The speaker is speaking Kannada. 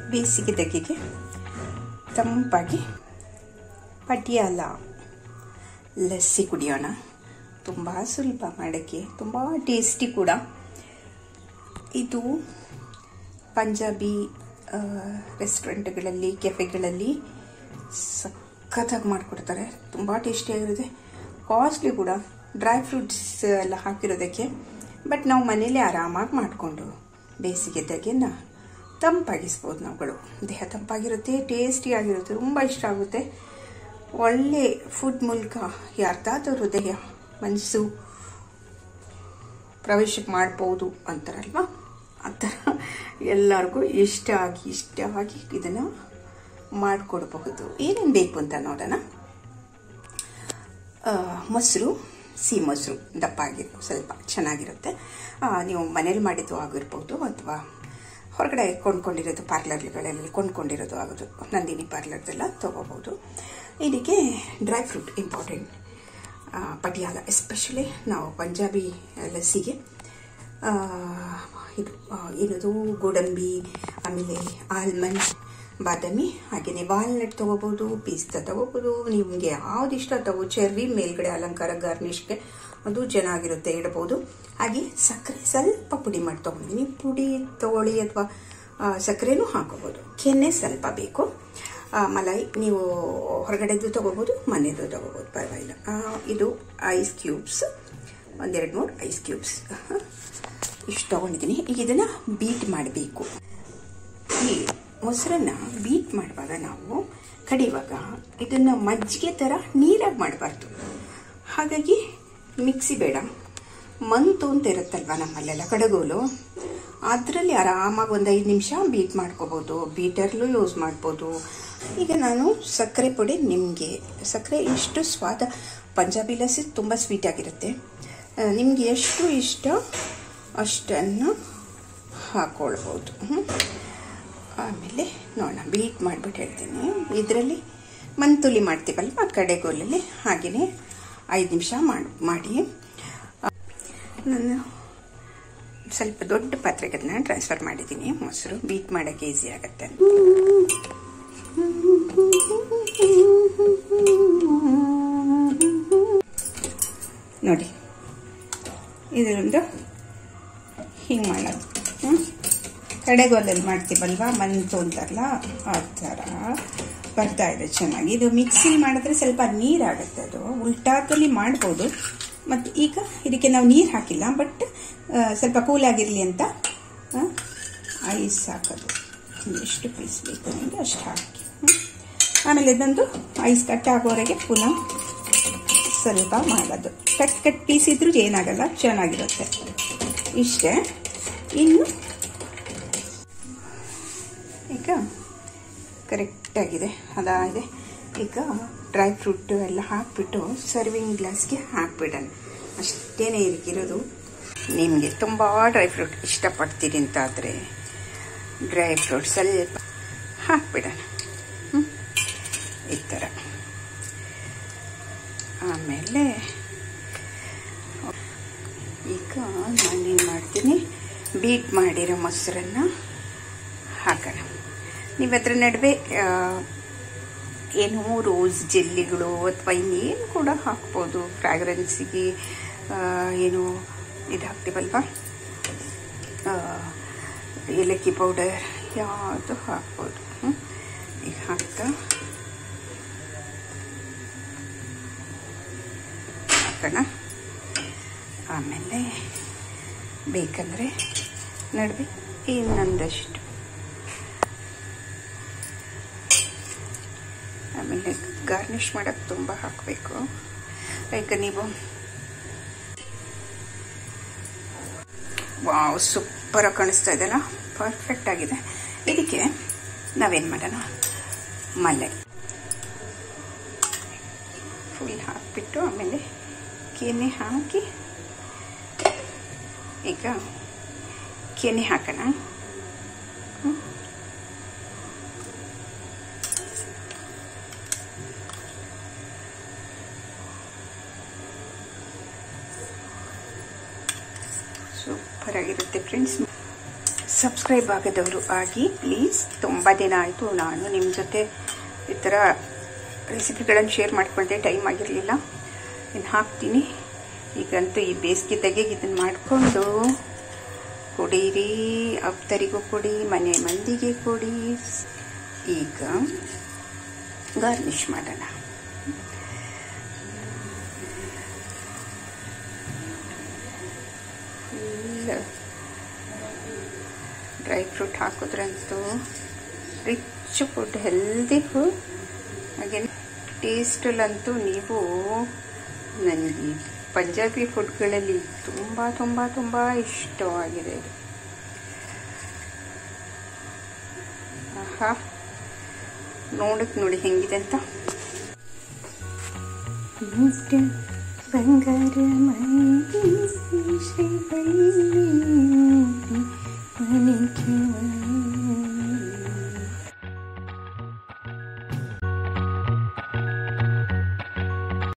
ಬೇಸಿಗೆ ತೆಗೆಗೆ ತಂಪಾಗಿ ಪಟಿಯಾಲ ಲಸ್ಸಿ ಕುಡಿಯೋಣ ತುಂಬ ಸುಲಭ ಮಾಡೋಕ್ಕೆ ತುಂಬ ಟೇಸ್ಟಿ ಕೂಡ ಇದು ಪಂಜಾಬಿ ರೆಸ್ಟೋರೆಂಟ್ಗಳಲ್ಲಿ ಕೆಫೆಗಳಲ್ಲಿ ಸಖತ್ತಾಗಿ ಮಾಡಿಕೊಡ್ತಾರೆ ತುಂಬ ಟೇಸ್ಟಿಯಾಗಿರುತ್ತೆ ಕಾಸ್ಟ್ಲಿ ಕೂಡ ಡ್ರೈ ಫ್ರೂಟ್ಸ್ ಎಲ್ಲ ಹಾಕಿರೋದಕ್ಕೆ ಬಟ್ ನಾವು ಮನೇಲಿ ಆರಾಮಾಗಿ ಮಾಡಿಕೊಂಡು ಬೇಸಿಗೆ ತೆಗೆನ ತಂಪಾಗಿಸ್ಬೋದು ನಾವುಗಳು ದೇಹ ತಂಪಾಗಿರುತ್ತೆ ಟೇಸ್ಟಿಯಾಗಿರುತ್ತೆ ತುಂಬ ಇಷ್ಟ ಆಗುತ್ತೆ ಒಳ್ಳೆ ಫುಡ್ ಮೂಲಕ ಯಾರ್ದಾದ್ರೂ ಹೃದಯ ಮನಸ್ಸು ಪ್ರವೇಶಕ್ಕೆ ಮಾಡ್ಬೋದು ಅಂತಾರಲ್ವ ಆ ಥರ ಎಲ್ಲರಿಗೂ ಇಷ್ಟ ಆಗಿ ಇಷ್ಟ ಆಗಿ ಇದನ್ನು ಮಾಡಿಕೊಡ್ಬಹುದು ಏನೇನು ಬೇಕು ಅಂತ ನೋಡೋಣ ಮೊಸರು ಸಿಹಿ ಮೊಸರು ದಪ್ಪ ಆಗಿರೋ ಸ್ವಲ್ಪ ಚೆನ್ನಾಗಿರುತ್ತೆ ನೀವು ಮನೇಲಿ ಮಾಡಿದ್ದು ಆಗಿರ್ಬೋದು ಅಥವಾ ಹೊರಗಡೆ ಕೊಂಡ್ಕೊಂಡಿರೋದು ಪಾರ್ಲರ್ಗಳಲ್ಲಿ ಕೊಂಡ್ಕೊಂಡಿರೋದು ಆಗೋದು ನಂದಿನಿ ಪಾರ್ಲರ್ದೆಲ್ಲ ತೊಗೋಬೋದು ಇದಕ್ಕೆ dry fruit important Patiala especially ನಾವು ಪಂಜಾಬಿ ಲಸ್ಸಿಗೆ ಇದು ಏನದು ಗೋಡಂಬಿ ಆಮೇಲೆ ಆಲ್ಮಂಡ್ ಬಾದಾಮಿ ಹಾಗೆಯೇ ವಾಲ್ನಟ್ ತೊಗೋಬೋದು ಪಿಸ್ತಾ ತೊಗೋಬೋದು ನಿಮಗೆ ಯಾವ್ದು ಇಷ್ಟ ತಗೋ ಚೆರ್ರಿ ಮೇಲ್ಗಡೆ ಅಲಂಕಾರ ಗಾರ್ನಿಷ್ಗೆ ಅದು ಚೆನ್ನಾಗಿರುತ್ತೆ ಇಡ್ಬೋದು ಹಾಗೆ ಸಕ್ಕರೆ ಸ್ವಲ್ಪ ಪುಡಿ ಮಾಡಿ ತೊಗೊಂಡಿದ್ದೀನಿ ಪುಡಿ ತೊಗೊಳ್ಳಿ ಅಥವಾ ಸಕ್ಕರೆನೂ ಹಾಕೋಬೋದು ಕೆನ್ನೆ ಸ್ವಲ್ಪ ಬೇಕು ಮಲಾಯಿ ನೀವು ಹೊರಗಡೆದು ತೊಗೋಬೋದು ಮನೆಯದು ತೊಗೋಬೋದು ಪರವಾಗಿಲ್ಲ ಇದು ಐಸ್ ಕ್ಯೂಬ್ಸ್ ಒಂದೆರಡು ಮೂರು ಐಸ್ ಕ್ಯೂಬ್ಸ್ ಇಷ್ಟು ತೊಗೊಂಡಿದ್ದೀನಿ ಈಗ ಇದನ್ನು ಬೀಟ್ ಮಾಡಬೇಕು ಈ ಮೊಸರನ್ನ ಬೀಟ್ ಮಾಡುವಾಗ ನಾವು ಕಡಿಯುವಾಗ ಇದನ್ನು ಮಜ್ಜಿಗೆ ಥರ ನೀರಾಗಿ ಮಾಡಬಾರ್ದು ಹಾಗಾಗಿ ಮಿಕ್ಸಿ ಬೇಡ ಮಂತು ಅಂತ ಇರುತ್ತಲ್ವ ನಮ್ಮಲ್ಲೆಲ್ಲ ಕಡಗೋಲು ಅದರಲ್ಲಿ ಆರಾಮಾಗಿ ಒಂದು ಐದು ನಿಮಿಷ ಬೀಟ್ ಮಾಡ್ಕೋಬೋದು ಬೀಟರ್ಲು ಯೂಸ್ ಮಾಡ್ಬೋದು ಈಗ ನಾನು ಸಕ್ಕರೆ ಪುಡಿ ನಿಮಗೆ ಸಕ್ಕರೆ ಎಷ್ಟು ಸ್ವಾದ ಪಂಜಾಬಿ ಲಸ್ಸಿ ತುಂಬ ಸ್ವೀಟಾಗಿರುತ್ತೆ ನಿಮಗೆ ಎಷ್ಟು ಇಷ್ಟ ಅಷ್ಟನ್ನು ಹಾಕ್ಕೊಳ್ಬೋದು ಆಮೇಲೆ ನೋಡೋಣ ಬೀಟ್ ಮಾಡಿಬಿಟ್ಟು ಹೇಳ್ತೀನಿ ಇದರಲ್ಲಿ ಮಂತುಲಿ ಮಾಡ್ತೀವಲ್ವ ಕಡೆಗೋಲಲ್ಲಿ ಹಾಗೆಯೇ ಐದು ನಿಮಿಷ ಮಾಡಿ ಮಾಡಿ ನಾನು ಸ್ವಲ್ಪ ದೊಡ್ಡ ಪಾತ್ರೆಗೆ ಅದನ್ನ ಟ್ರಾನ್ಸ್ಫರ್ ಮಾಡಿದ್ದೀನಿ ಮೊಸರು ಬೀಟ್ ಮಾಡೋಕ್ಕೆ ಈಸಿ ಆಗುತ್ತೆ ನೋಡಿ ಇದರೊಂದು ಹಿಂಗೆ ಮಾಡೋದು ಕಡೆಗೋಲಲ್ಲಿ ಮಾಡ್ತೀವಲ್ವ ಮಂತು ಅಂತಾರಲ್ಲ ಆ ಥರ ಬರ್ತಾ ಇದೆ ಚೆನ್ನಾಗಿ ಇದು ಮಿಕ್ಸಿಲಿ ಮಾಡಿದ್ರೆ ಸ್ವಲ್ಪ ನೀರಾಗುತ್ತೆ ಅದು ಉಲ್ಟಾದಲ್ಲಿ ಮಾಡ್ಬೋದು ಮತ್ತು ಈಗ ಇದಕ್ಕೆ ನಾವು ನೀರು ಹಾಕಿಲ್ಲ ಬಟ್ ಸ್ವಲ್ಪ ಕೂಲಾಗಿರಲಿ ಅಂತ ಐಸ್ ಹಾಕೋದು ಎಷ್ಟು ಪೀಸ್ ಬೇಕು ನನಗೆ ಅಷ್ಟು ಹಾಕಿ ಆಮೇಲೆ ಇದೊಂದು ಐಸ್ ಕಟ್ ಆಗೋವರೆಗೆ ಪುನಃ ಸ್ವಲ್ಪ ಮಾಡೋದು ಕಟ್ ಕಟ್ ಪೀಸ್ ಇದ್ರೂ ಏನಾಗಲ್ಲ ಚೆನ್ನಾಗಿರುತ್ತೆ ಇಷ್ಟೇ ಇನ್ನು ಈಗ ಕರೆಕ್ಟಾಗಿದೆ ಅದಾಗಿದೆ ಈಗ ಡ್ರೈ ಫ್ರೂಟ್ ಎಲ್ಲ ಹಾಕಿಬಿಟ್ಟು ಸರ್ವಿಂಗ್ ಗ್ಲಾಸ್ಗೆ ಹಾಕ್ಬಿಡೋಣ ಅಷ್ಟೇ ಇದಕ್ಕಿರೋದು ನಿಮಗೆ ತುಂಬ ಡ್ರೈ ಫ್ರೂಟ್ ಇಷ್ಟಪಡ್ತೀರಿ ಅಂತಾದರೆ ಡ್ರೈ ಫ್ರೂಟ್ ಸ್ವಲ್ಪ ಹಾಕ್ಬಿಡೋಣ ಈ ಥರ ಆಮೇಲೆ ಈಗ ನಾನೇನು ಮಾಡ್ತೀನಿ ಬೀಟ್ ಮಾಡಿರೋ ಮೊಸರನ್ನು ಹಾಕೋಣ ನೀವು ಅದ್ರ ನಡುವೆ ಏನು ರೋಸ್ ಜೆಲ್ಲಿಗಳು ಅಥವಾ ಇನ್ನೇನು ಕೂಡ ಹಾಕ್ಬೋದು ಫ್ರಾಗ್ರೆನ್ಸಿಗೆ ಏನು ಇದು ಹಾಕ್ತೀವಲ್ವ ಏಲಕ್ಕಿ ಪೌಡರ್ ಯಾವುದು ಹಾಕ್ಬೋದು ಈಗ ಹಾಕ್ತಾ ಹಾಕೋಣ ಆಮೇಲೆ ಬೇಕಂದರೆ ನಡುವೆ ಇನ್ನೊಂದಷ್ಟು ಆಮೇಲೆ ಗಾರ್ನಿಷ್ ಮಾಡೋಕ್ಕೆ ತುಂಬ ಹಾಕಬೇಕು ಈಗ ನೀವು ವಾವ್ ಸೂಪರಾಗಿ ಕಾಣಿಸ್ತಾ ಇದೆಯಲ್ಲ ಪರ್ಫೆಕ್ಟ್ ಆಗಿದೆ ಇದಕ್ಕೆ ನಾವೇನು ಮಾಡೋಣ ಮಲೆ ಫುಲ್ ಹಾಕಿಬಿಟ್ಟು ಆಮೇಲೆ ಕೆನೆ ಹಾಕಿ ಈಗ ಕೆನೆ ಹಾಕೋಣ ಸೂಪರ್ ಆಗಿರುತ್ತೆ ಫ್ರೆಂಡ್ಸ್ ಸಬ್ಸ್ಕ್ರೈಬ್ ಆಗದವರು ಆಗಿ ಪ್ಲೀಸ್ ತುಂಬ ದಿನ ಆಯಿತು ನಾನು ನಿಮ್ಮ ಜೊತೆ ಈ ಥರ ರೆಸಿಪಿಗಳನ್ನು ಶೇರ್ ಮಾಡ್ಕೊಂಡೆ ಟೈಮ್ ಆಗಿರಲಿಲ್ಲ ಇನ್ನು ಹಾಕ್ತೀನಿ ಈಗಂತೂ ಈ ಬೇಸಿಗೆ ತೆಗೆಗೆ ಇದನ್ನು ಮಾಡಿಕೊಂಡು ಕುಡೀರಿ ಆಪ್ತರಿಗೂ ಕೊಡಿ ಮನೆ ಮಂದಿಗೆ ಕೊಡಿ ಈಗ ಗಾರ್ನಿಷ್ ಮಾಡೋಣ ಫುಲ್ ಡ್ರೈ ಫ್ರೂಟ್ ಹಾಕಿದ್ರಂತೂ ರಿಚ್ ಫುಡ್ ಹೆಲ್ದಿ ಫುಡ್ ಹಾಗೆ ಟೇಸ್ಟಲ್ಲಂತೂ ನೀವು ನನಗೆ ಪಂಜಾಬಿ ಫುಡ್ಗಳಲ್ಲಿ ತುಂಬ ತುಂಬ ತುಂಬ ಇಷ್ಟವಾಗಿದೆ ಇದು ಆಹಾ ನೋಡಕ್ಕೆ ನೋಡಿ ಹೆಂಗಿದೆ ಅಂತ ಬಂಗಾರ ಮೈ ಶ್ರೀ